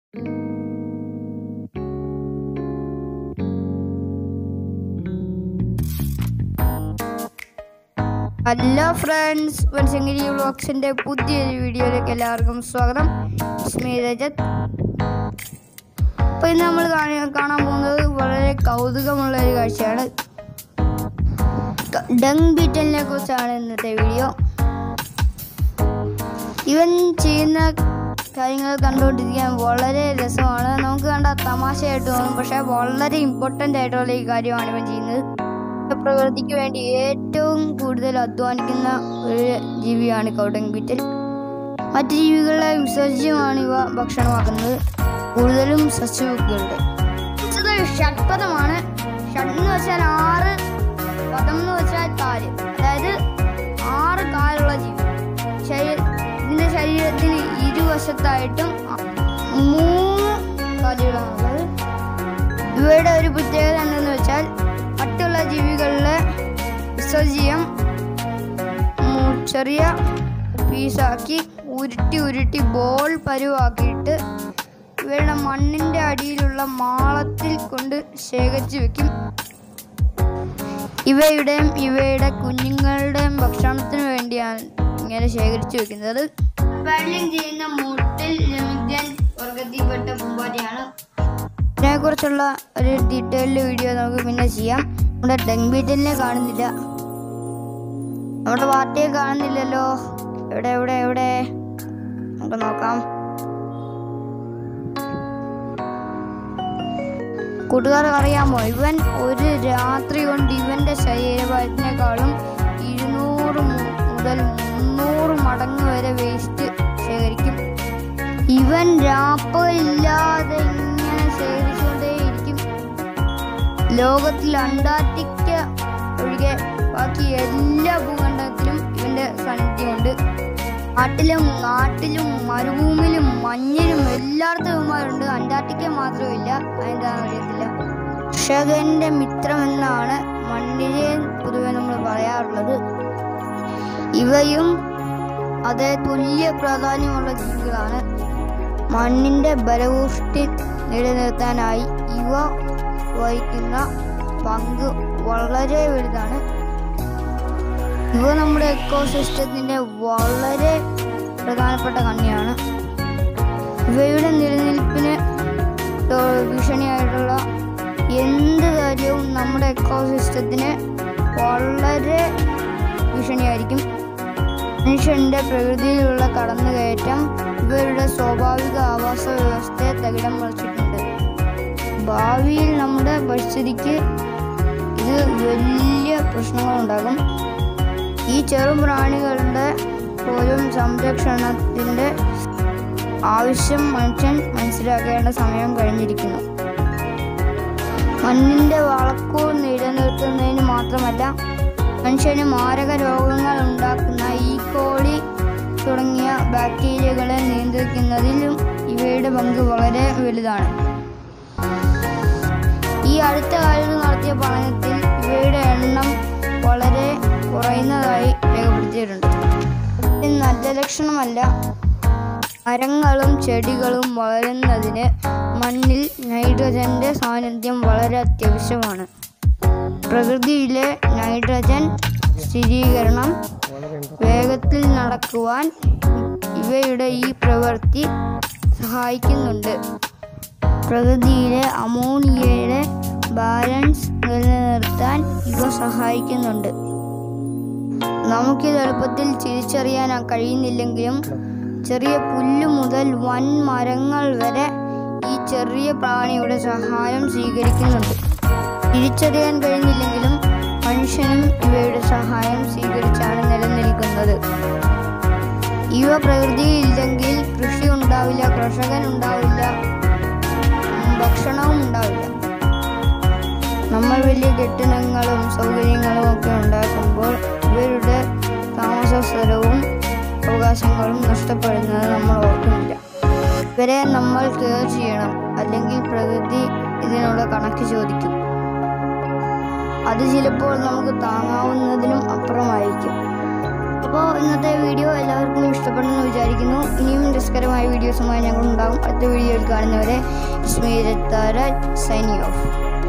hello friends വൻശങ്കരി വ്ളോഗ്സിന്റെ പുതിയൊരു വീഡിയോയിലേക്ക് എല്ലാവർക്കും സ്വാഗതം സ്മി രജത് അപ്പൊ ഇന്ന് നമ്മൾ കാണാൻ പോകുന്നത് വളരെ കൗതുകമുള്ള ഒരു കാഴ്ചയാണ് ക- ഡങ് ബീറ്റലിനെ കുറിച്ചാണ് ഇന്നത്തെ വീഡിയോ ഇവൻ ചെയ്യുന്ന കാര്യങ്ങൾ കണ്ടുകൊണ്ടിരിക്കാൻ വളരെ രസമാണ് നമുക്ക് കണ്ട തമാശയായിട്ട് തോന്നും പക്ഷെ വളരെ ഇമ്പോർട്ടൻ്റ് ആയിട്ടുള്ള ഈ കാര്യമാണ് ഇവൻ ചെയ്യുന്നത് പ്രകൃതിക്ക് വേണ്ടി ഏറ്റവും കൂടുതൽ അധ്വാനിക്കുന്ന ഒരു ജീവിയാണ് കൗഡങ് ബീറ്റൽ മറ്റു ജീവികളുടെ വിസർജ്യമാണ് ഇവ ഭക്ഷണമാക്കുന്നത് കൂടുതലും സസ്യഭുക്കുകളുടെ ഇത് ഷഡ്പദമാണ് ഷഡ് എന്ന് വെച്ചാൽ ആറ് പദം എന്ന് വെച്ചാൽ കാല് അതായത് ആറ് കാലുള്ള ജീവി ശരീര ഇതിന്റെ ശരീരത്തിന് ഇരുവശത്തായിട്ടും മൂന്ന് കാലുകളാണുള്ളത് ഇവയുടെ ഒരു പ്രത്യേകത എന്തെന്ന് വെച്ചാൽ മറ്റുള്ള ജീവികളിലെ വിസർജ്യം ഉം, ചെറിയ പീസാക്കി ഉരുട്ടി ഉരുട്ടി ബോൾ പരുവാക്കിയിട്ട് ഇവയുടെ മണ്ണിന്റെ അടിയിലുള്ള മാളത്തിൽ കൊണ്ട് ശേഖരിച്ചു വെക്കും ഇവയുടെയും ഇവയുടെ കുഞ്ഞുങ്ങളുടെയും ഭക്ഷണത്തിന് വേണ്ടിയാണ് ഇങ്ങനെ ശേഖരിച്ചു വെക്കുന്നത് പാഡ്ലിംഗ് ചെയ്യുന്ന മൂട്ടിൽ ലമിത്യൻ വർഗത്തിൽപ്പെട്ട പൂമ്പാറ്റയാണ് ഇതിനെക്കുറിച്ചുള്ള ഒരു ഡീറ്റെയിൽഡ് വീഡിയോ നമുക്ക് പിന്നെ ചെയ്യാം നമ്മുടെ ഡെങ് ബീറ്റലിനെ കാണുന്നില്ല നമ്മുടെ പാർട്ടിയെ കാണുന്നില്ലല്ലോ എവിടെ എവിടെ എവിടെ നമുക്ക് നോക്കാം കൂട്ടുകാർക്ക് അറിയാമോ ഇവൻ ഒരു രാത്രി കൊണ്ട് ഇവന്റെ ശരീരഭാരത്തിനേക്കാളും ഇരുന്നൂറ് മു- മുതൽ മുന്നൂറ് മടങ്ങ് വരെ വേസ്റ്റ് ശേഖരിക്കും ഇവൻ രാപ്പകലില്ലാതെ ഇങ്ങനെ ശേഖരിച്ചുകൊണ്ടേയിരിക്കും ലോകത്തിൽ അന്റാർട്ടിക്ക ഒഴികെ ബാക്കി എല്ലാ ഭൂഖണ്ഡത്തിലും ഇവന്റെ സാന്നിധ്യമുണ്ട് നാട്ടിലും നാട്ടിലും മരുഭൂമിയിലും മഞ്ഞിലും എല്ലായിടത്തും ഇവന്മാരുണ്ട് അന്റാർട്ടിക്ക മാത്രമില്ല അതെന്താണെന്ന് അറിയത്തില്ല കർഷകന്റെ മിത്രം എന്നാണ് മണ്ണിനെ പൊതുവെ നമ്മൾ പറയാറുള്ളത് ഇവയും അതേ തുല്യ പ്രാധാന്യമുള്ള ജീവികളാണ് മണ്ണിന്റെ ബലപുഷ്ടി നിലനിർത്താനായി ഇവ വഹിക്കുന്ന പങ്ക് വളരെ വലുതാണ് ഇവ നമ്മുടെ എക്കോസിസ്റ്റത്തിന്റെ വളരെ പ്രധാനപ്പെട്ട കണ്ണിയാണ് ഇവയുടെ നിലനിൽപ്പിന് തോ- ഭീഷണിയായിട്ടുള്ള എന്ത് കാര്യവും നമ്മുടെ എക്കോസിസ്റ്റത്തിന് വളരെ ഭീഷണിയായിരിക്കും മനുഷ്യന്റെ പ്രകൃതിയിലുള്ള കടന്നുകയറ്റം ഇവരുടെ സ്വാഭാവിക ആവാസ വ്യവസ്ഥയെ തകിടം മറിച്ചിട്ടുണ്ട് ഭാവിയിൽ നമ്മുടെ പരിസ്ഥിതിക്ക് ഇത് വലിയ പ്രശ്നങ്ങളുണ്ടാകും ഈ ചെറു പ്രാണികളുടെ പോലും സംരക്ഷണത്തിന്റെ ആവശ്യം മനുഷ്യൻ മനസ്സിലാക്കേണ്ട സമയം കഴിഞ്ഞിരിക്കുന്നു മണ്ണിന്റെ വളക്കൂർ നിലനിർത്തുന്നതിന് മാത്രമല്ല മനുഷ്യന് മാരക രോഗങ്ങൾ ഉണ്ടാക്കുന്ന ഈ കോളി തുടങ്ങിയ ബാക്ടീരിയകളെ നിയന്ത്രിക്കുന്നതിലും ഇവയുടെ പങ്ക് വളരെ വലുതാണ് ഈ അടുത്ത കാലത്ത് നടത്തിയ പഠനത്തിൽ ഇവയുടെ എണ്ണം വളരെ കുറയുന്നതായി രേഖപ്പെടുത്തിയിട്ടുണ്ട് ഇത് നല്ല ലക്ഷണമല്ല മരങ്ങളും ചെടികളും വളരുന്നതിന് മണ്ണിൽ നൈട്രജന്റെ സാന്നിധ്യം വളരെ അത്യാവശ്യമാണ് പ്രകൃതിയിലെ നൈട്രജൻ സ്ഥിരീകരണം വേഗത്തിൽ നടക്കുവാൻ ഇവയുടെ ഈ പ്രവൃത്തി സഹായിക്കുന്നുണ്ട് പ്രകൃതിയിലെ അമോണിയയുടെ ബാലൻസ് നിലനിർത്താൻ ഇവ സഹായിക്കുന്നുണ്ട് നമുക്കിത് എളുപ്പത്തിൽ തിരിച്ചറിയാൻ കഴിയുന്നില്ലെങ്കിലും ചെറിയ പുല്ല് മുതൽ വൻ മരങ്ങൾ വരെ ഈ ചെറിയ പ്രാണിയുടെ സഹായം സ്വീകരിക്കുന്നുണ്ട് തിരിച്ചറിയാൻ കഴിഞ്ഞില്ലെങ്കിലും മനുഷ്യനും ഇവയുടെ സഹായം സ്വീകരിച്ചാണ് നിലനിൽക്കുന്നത് ഇവ പ്രകൃതിയിൽ ഇല്ലെങ്കിൽ കൃഷി ഉണ്ടാവില്ല കർഷകൻ ഉണ്ടാവില്ല ഉം, ഭക്ഷണവും ഉണ്ടാവില്ല നമ്മൾ വലിയ കെട്ടിടങ്ങളും സൗകര്യങ്ങളും ഒക്കെ ഉണ്ടാക്കുമ്പോൾ ഇവരുടെ താമസ സ്ഥലവും അവകാശങ്ങളും നഷ്ടപ്പെടുന്നത് നമ്മൾ ഓർക്കുന്നില്ല ഇവരെ നമ്മൾ കെയർ ചെയ്യണം അല്ലെങ്കിൽ പ്രകൃതി ഇതിനുള്ള കണക്ക് ചോദിക്കും അത് ചിലപ്പോൾ നമുക്ക് താങ്ങാവുന്നതിനും അപ്പുറമായിരിക്കും അപ്പോൾ ഇന്നത്തെ വീഡിയോ എല്ലാവർക്കും ഇഷ്ടപ്പെടുമെന്ന് വിചാരിക്കുന്നു ഇനിയും രസകരമായ വീഡിയോസുമായി ഞങ്ങൾ ഉണ്ടാകും അടുത്ത വീഡിയോയിൽ കാണുന്നവരെ ഇസ്മീരത്താര സൈനി ഓഫ്